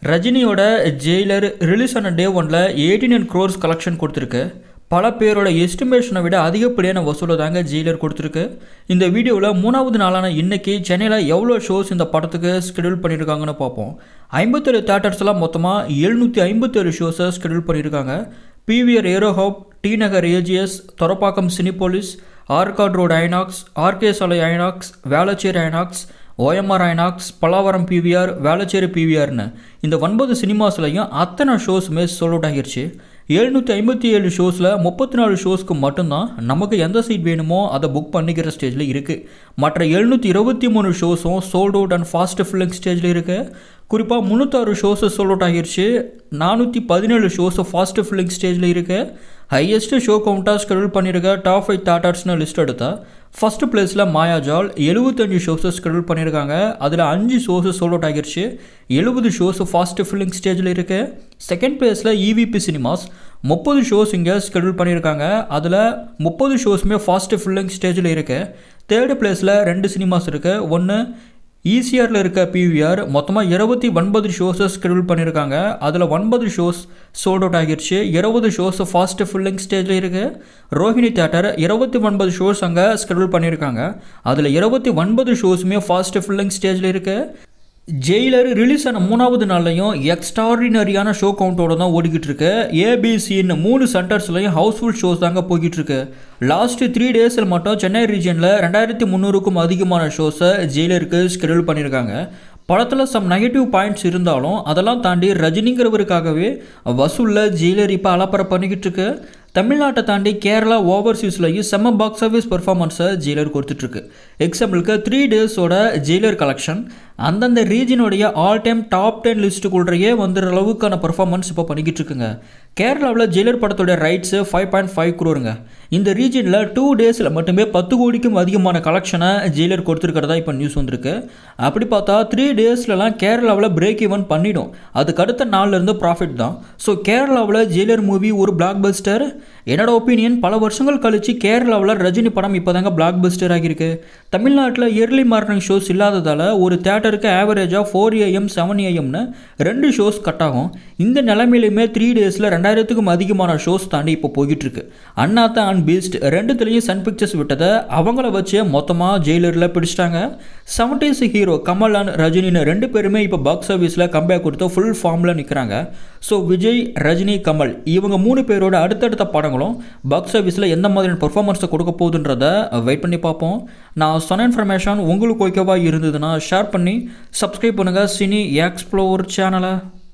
ரஜினியோட Jailer release ஆன டே ஒனில் எயிட்டி நைன் க்ரோர்ஸ் கலெக்ஷன் கொடுத்துருக்கு பல பேரோட எஸ்டிமேஷனை விட அதிகப்படியான வசூலை தாங்க ஜெயிலர் கொடுத்துருக்கு இந்த வீடியோவில் மூணாவது நாளான இன்னைக்கு சென்னையில் எவ்வளோ ஷோஸ் இந்த படத்துக்கு ஸ்கெடியூல் பண்ணியிருக்காங்கன்னு பார்ப்போம் ஐம்பத்தேழு தேட்டர்ஸ்லாம் மொத்தமாக எழுநூற்றி ஐம்பத்தேழு ஷோஸை ஸ்கெடியூல் பண்ணியிருக்காங்க PVR Aero Hub T Nagar AGS Thoraipakkam Cinepolis Arcot road INOX RK Salai INOX Velachery INOX OMR INOX Pallavaram PVR Velachery பிவிஆர்னு இந்த ஒன்பது சினிமாஸ்லையும் அத்தனை ஷோஸுமே சோல்ட் அவுட் ஆகிருச்சு எழுநூற்றி ஐம்பத்தி ஏழு ஷோஸில் முப்பத்தி நாலு ஷோஸ்க்கு மட்டும்தான் நமக்கு எந்த சீட் வேணுமோ அதை புக் பண்ணிக்கிற ஸ்டேஜில் இருக்குது மற்ற எழுநூற்றி இருபத்தி மூணு ஷோஸும் sold out and fast filling ஸ்டேஜில் இருக்குது குறிப்பாக முந்நூற்றாறு ஷோஸு சோல்ட் அவுட் ஆகிருச்சு நானூற்றி பதினேழு ஷோஸு ஃபாஸ்ட் ஃபில்லிங் ஸ்டேஜில் இருக்குது ஹையஸ்ட்டு ஷோ கவுண்டாக ஸ்கெடியூல் பண்ணியிருக்க டாப் ஃபைவ் தேட்டர்ஸ்னு லிஸ்ட் எடுத்தா ஃபஸ்ட்டு பிளேஸில் மாயாஜால் எழுபத்தஞ்சு ஷோஸை ஸ்கெடியூல் பண்ணியிருக்காங்க அதில் அஞ்சு ஷோஸு சோல் அவுட் ஆகிருச்சு எழுபது ஷோஸு ஃபாஸ்ட் ஃபில்லிங் ஸ்டேஜில் இருக்குது செகண்ட் பிளேஸில் இவிபி சினிமாஸ் முப்பது ஷோஸ் இங்கே ஸ்கெடியூல் பண்ணியிருக்காங்க அதில் முப்பது ஷோஸுமே ஃபாஸ்ட் ஃபில்லிங் ஸ்டேஜில் இருக்குது தேர்டு பிளேஸில் ரெண்டு சினிமாஸ் இருக்குது ஒன்று ஈசிஆரில் இருக்க பிவிஆர் மொத்தமாக இருபத்தி ஒன்பது ஷோஸை ஸ்கெடியூல் பண்ணியிருக்காங்க அதில் ஒன்பது ஷோஸ் சோல்ட் அவுட் ஆகிருச்சு இருபது ஷோஸ் ஃபாஸ்ட் ஃபில்லிங் ஸ்டேஜில் இருக்குது ரோஹிணி தேட்டர் இருபத்தி ஒன்பது ஷோஸ் அங்கே ஸ்கெடியூல் பண்ணியிருக்காங்க அதில் இருபத்தி ஒன்பது ஷோஸுமே ஃபாஸ்ட் ஃபில்லிங் ஸ்டேஜில் இருக்குது ஜெயிலர் ரிலீஸ் ஆன மூணாவது நாள்லையும் எக்ஸ்ட்ராடினரியான ஷோ கவுண்டோட தான் ஓடிக்கிட்டு இருக்கு ஏபிசின்னு மூணு சென்டர்ஸ்லையும் ஹவுஸ்ஃபுல் ஷோஸ் தாங்க போய்கிட்டு இருக்கு லாஸ்ட் த்ரீ டேஸில் மட்டும் சென்னை ரீஜனில் ரெண்டாயிரத்தி முந்நூறுக்கும் அதிகமான ஷோஸை ஜெயிலருக்கு ஸ்கெடியூல் பண்ணியிருக்காங்க படத்தில் சம் நெகட்டிவ் பாயிண்ட்ஸ் இருந்தாலும் அதெல்லாம் தாண்டி ரஜினிங்கிறவருக்காகவே வசூலில் ஜெயிலர் இப்போ அலப்பறை பண்ணிக்கிட்டு இருக்கு தமிழ்நாட்டை தாண்டி கேரளா ஓவர்சீஸ்லையும் செம்ம பாக்ஸ் ஆஃபீஸ் பெர்ஃபார்மன்ஸை ஜெயிலர் கொடுத்துட்ருக்கு எக்ஸாம்பிளுக்கு த்ரீ டேஸோட ஜெயிலர் கலெக்ஷன் அந்தந்த ரீஜனுடைய ஆல் டைம் டாப் டென் லிஸ்ட்டுக்குள்ளேயே வந்துடுற அளவுக்கான பெர்ஃபார்மன்ஸ் இப்போ பண்ணிக்கிட்டு இருக்குங்க கேரளாவில் ஜெயிலர் படத்தோட ரைட்ஸு ஃபைவ் பாயிண்ட் ஃபைவ் குரோருங்க இந்த ரீஜனில் டூ டேஸில் மட்டுமே பத்து கோடிக்கும் அதிகமான கலெக்ஷனை ஜெயிலர் கொடுத்துருக்கிறதா இப்போ நியூஸ் வந்திருக்கு அப்படி பார்த்தா த்ரீ டேஸ்லலாம் கேரளாவில் பிரேக் ஈவன் பண்ணிடும் அதுக்கு அடுத்த நாள்லேருந்து ப்ராஃபிட் தான் ஸோ கேரளாவில் ஜெயிலர் மூவி ஒரு பிளாக் பஸ்டர் என்னோட ஒப்பீனியன் பல வருஷங்கள் கழித்து கேரளாவில் ரஜினி படம் இப்போ தாங்க பிளாக் பஸ்டர் ஆகியிருக்கு தமிழ்நாட்டில் இயர்லி மார்னிங் ஷோஸ் இல்லாததால் ஒரு தேட்டருக்கு ஆவரேஜாக ஃபோர் ஏஎம் செவன் ஏஎம்னு ரெண்டு ஷோஸ் கட் ஆகும் இந்த நிலைமையிலுமே த்ரீ டேஸில் ரெண்டாயிரத்துக்கும் அதிகமான ஷோஸ் தாண்டி இப்போ போய்கிட்டுருக்கு அண்ணாத்தா அண்ட் பீஸ்ட் ரெண்டுத்துலேயும் சன் பிக்சர்ஸ் விட்டதை அவங்கள வச்சு மொத்தமாக ஜெயிலரில் பிடிச்சிட்டாங்க செவன்டீஸ் ஹீரோ கமல் அண்ட் ரஜினின்னு ரெண்டு பேருமே இப்போ பாக்ஸ் ஆஃபீஸில் கம்பேக் கொடுத்து ஃபுல் ஃபார்மில் நிற்கிறாங்க ஸோ விஜய் ரஜினி கமல் இவங்க மூணு பேரோட அடுத்தடுத்த படங்களும் பாக்ஸ் ஆஃபீஸில் எந்த மாதிரியான பர்ஃபார்மன்ஸை கொடுக்க போகுதுன்றத வெயிட் பண்ணி பார்ப்போம் நான் சொன்ன இன்ஃபர்மேஷன் உங்களுக்கு ஓகேவா இருந்ததுன்னா ஷேர் பண்ணி சப்ஸ்கிரைப் பண்ணுங்கள் சினி எக்ஸ்ப்ளோர் சேனலை